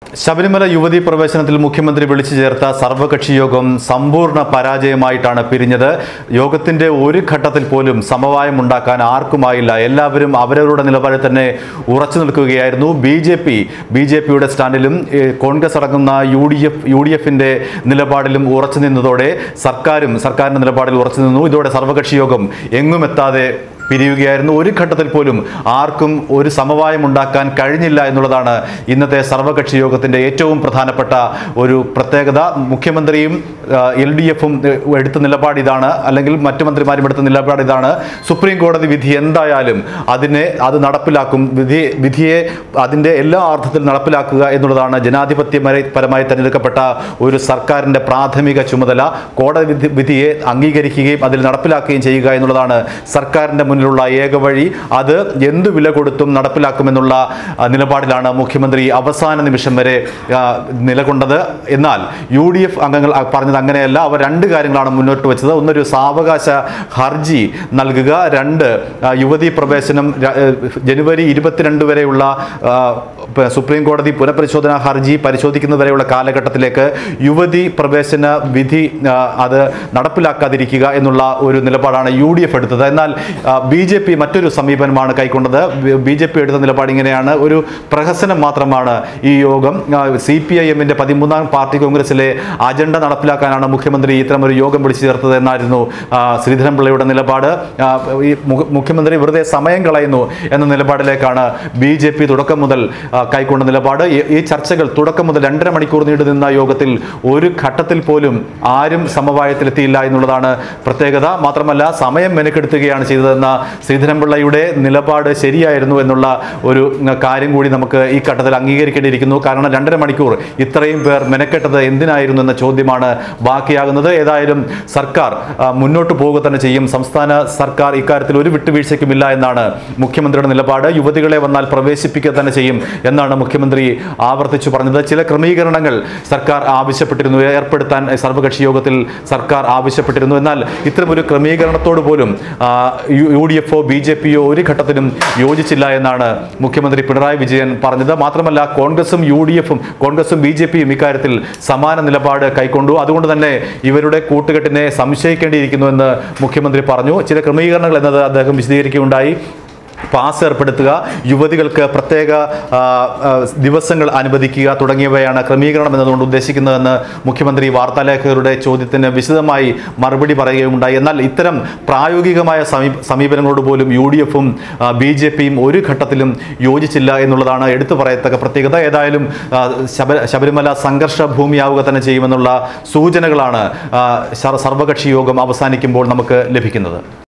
ശബരിമല യുവതീ പ്രവേശനത്തിൽ മുഖ്യമന്ത്രി വിളിച്ചു ചേർത്ത സർവകക്ഷി യോഗം സമ്പൂർണ്ണ പരാജയമായിട്ടാണ് പിരിഞ്ഞത് യോഗത്തിന്റെ ഒരു ഘട്ടത്തിൽ പോലും സമവായം ഉണ്ടാക്കാൻ ആർക്കുമായില്ല എല്ലാവരും അവരവരുടെ നിലപാടിൽ തന്നെ ഉറച്ചു നിൽക്കുകയായിരുന്നു B J P B J പിയുടെ സ്റ്റാൻഡിലും ഏഹ്, കോൺഗ്രസ് അടങ്ങുന്ന U D F U D എഫിന്റെ നിലപാടിലും ഉറച്ചു നിന്നതോടെ സർക്കാരും സർക്കാരിന്റെ നിലപാടിൽ ഉറച്ചു നിന്നു ഇതോടെ സർവകക്ഷി യോഗം എങ്ങും എത്താതെ പിരിയുകയായിരുന്നു ഒരു ഘട്ടത്തിൽ പോലും ആർക്കും ഒരു സമവായം ഉണ്ടാക്കാൻ കഴിഞ്ഞില്ല എന്നുള്ളതാണ് ഇന്നത്തെ സർവകക്ഷി യോഗത്തിന്റെ ഏറ്റവും പ്രധാനപ്പെട്ട ഒരു പ്രത്യേകത മുഖ്യമന്ത്രിയും എൽ ഡി എഫും എടുത്ത നിലപാട് ഇതാണ് അല്ലെങ്കിൽ മറ്റു മന്ത്രിമാരും എടുത്ത നിലപാട് ഇതാണ് സുപ്രീം കോടതി വിധി എന്തായാലും അതിനെ അത് നടപ്പിലാക്കും വിധി വിധിയെ അതിൻ്റെ എല്ലാ അർത്ഥത്തിലും നടപ്പിലാക്കുക എന്നുള്ളതാണ് ജനാധിപത്യപരമായി തിരഞ്ഞെടുക്കപ്പെട്ട ഒരു സർക്കാരിൻ്റെ പ്രാഥമിക ചുമതല കോടതി വിധി വിധിയെ അംഗീകരിക്കുകയും അതിൽ നടപ്പിലാക്കുകയും ചെയ്യുക എന്നുള്ളതാണ് സർക്കാരിൻ്റെ മുന്നിലുള്ള ഏക വഴി അത് എന്തു വില കൊടുത്തും നടപ്പിലാക്കുമെന്നുള്ള ആ, നിലപാടിലാണ് മുഖ്യമന്ത്രി അവസാന നിമിഷം വരെ ആ, നിലകൊണ്ടത് എന്നാൽ യു ഡി എഫ് അംഗങ്ങൾ ആ, പറഞ്ഞത് അങ്ങനെയല്ല അവർ രണ്ട് കാര്യങ്ങളാണ് മുന്നോട്ട് വെച്ചത് ഒന്നൊരു സാവകാശ ഹർജി നൽകുക രണ്ട് ആ, യുവതീ പ്രവേശനം ര- ഏഹ്, ജനുവരി ഇരുപത്തിരണ്ട് വരെയുള്ള ആ, പ- സുപ്രീം കോടതി പുനഃപരിശോധനാ ഹർജി പരിശോധിക്കുന്നതുവരെയുള്ള കാലഘട്ടത്തിലേക്ക് യുവതി പ്രവേശന വിധി ആ, അത് നടപ്പിലാക്കാതിരിക്കുക എന്നുള്ള ഒരു നിലപാടാണ് യു ഡി എഫ് എടുത്തത് എന്നാൽ ബി ജെ പി മറ്റൊരു സമീപനമാണ് കൈക്കൊണ്ടത് ബി ജെ പി എടുത്ത നിലപാട് ഇങ്ങനെയാണ് ഒരു പ്രഹസനം മാത്രമാണ് ഈ യോഗം സി പി ഐ എമ്മിന്റെ പതിമൂന്നാം പാർട്ടി കോൺഗ്രസിലെ അജണ്ട നടപ്പിലാക്കാനാണ് മുഖ്യമന്ത്രി ഇത്തരം ഒരു യോഗം വിളിച്ചു ചേർത്തത് എന്നായിരുന്നു ആ, ശ്രീധരൻപിള്ളയുടെ നിലപാട് ആ, ഈ മു- മുഖ്യമന്ത്രി വെറുതെ സമയം കളയുന്നു എന്ന നിലപാടിലേക്കാണ് ബി ജെ പി തുടക്കം മുതൽ ആ, കൈക്കൊണ്ട നിലപാട് ഈ- ഈ ചർച്ചകൾ തുടക്കം മുതൽ രണ്ടര മണിക്കൂർ നീണ്ടു നിന്ന യോഗത്തിൽ ഒരു ഘട്ടത്തിൽ പോലും ആരും സമവായത്തിലെത്തിയില്ല എന്നുള്ളതാണ് പ്രത്യേകത മാത്രമല്ല സമയം മെനക്കെടുത്തുകയാണ് ചെയ്തതെന്ന ശ്രീധരൻപിള്ളയുടെ നിലപാട് ശരിയായിരുന്നു എന്നുള്ള ഒരു ഉം, കാര്യം കൂടി നമുക്ക് ഈ ഘട്ടത്തിൽ അംഗീകരിക്കേണ്ടിയിരിക്കുന്നു കാരണം രണ്ടര മണിക്കൂർ ഇത്രയും പേർ മെനക്കെട്ടത് എന്തിനായിരുന്നു എന്ന ചോദ്യമാണ് ബാക്കിയാകുന്നത് ഏതായാലും സർക്കാർ ആ, മുന്നോട്ട് പോവുക തന്നെ ചെയ്യും സംസ്ഥാന സർക്കാർ ഇക്കാര്യത്തിൽ ഒരു വിട്ടുവീഴ്ചയ്ക്കുമില്ല എന്നാണ് മുഖ്യമന്ത്രിയുടെ നിലപാട് യുവതികളെ വന്നാൽ പ്രവേശിപ്പിക്കുക തന്നെ ചെയ്യും എന്നാണ് മുഖ്യമന്ത്രി ആവർത്തിച്ചു പറഞ്ഞത് ചില ക്രമീകരണങ്ങൾ സർക്കാർ ആവശ്യപ്പെട്ടിരുന്നു ഏർപ്പെടുത്താൻ സർവകക്ഷി യോഗത്തിൽ സർക്കാർ ആവശ്യപ്പെട്ടിരുന്നു എന്നാൽ ഇത്തരമൊരു ക്രമീകരണത്തോട് പോലും ആ, യു- യു ഡി എഫോ ബി ജെ പിയോ ഒരു ഘട്ടത്തിലും യോജിച്ചില്ല എന്നാണ് മുഖ്യമന്ത്രി പിണറായി വിജയൻ പറഞ്ഞത് മാത്രമല്ല കോൺഗ്രസും യു ഡി എഫും കോൺഗ്രസും ബി ജെ പിയും ഇക്കാര്യത്തിൽ സമാന നിലപാട് കൈക്കൊണ്ടു അതുകൊണ്ട് തന്നെ ഇവരുടെ കൂട്ടുകെട്ടിനെ സംശയിക്കേണ്ടിയിരിക്കുന്നു എന്ന് മുഖ്യമന്ത്രി പറഞ്ഞു ചില ക്രമീകരണങ്ങൾ എന്നത് അദ്ദേഹം വിശദീകരിക്കുകയുണ്ടായി പാസ് ഏർപ്പെടുത്തുക യുവതികൾക്ക് പ്രത്യേക ആ, ആ, ദിവസങ്ങൾ അനുവദിക്കുക തുടങ്ങിയവയാണ് ക്രമീകരണം എന്നതുകൊണ്ട് ഉദ്ദേശിക്കുന്നതെന്ന് മുഖ്യമന്ത്രി വാർത്താലേഖകരുടെ ചോദ്യത്തിന് വിശദമായി മറുപടി പറയുകയുണ്ടായി എന്നാൽ ഇത്തരം പ്രായോഗികമായ സമീ സമീപനങ്ങളോട് പോലും യു ഡി എഫും ബി ജെ പിയും ഒരു ഘട്ടത്തിലും യോജിച്ചില്ല എന്നുള്ളതാണ് എടുത്തു പറയത്തക്ക പ്രത്യേകത ഏതായാലും ആ, ശബ ശബരിമല സംഘർഷ ഭൂമിയാവുക തന്നെ ചെയ്യുമെന്നുള്ള സൂചനകളാണ് ആ, സർവകക്ഷി യോഗം അവസാനിക്കുമ്പോൾ നമുക്ക് ലഭിക്കുന്നത്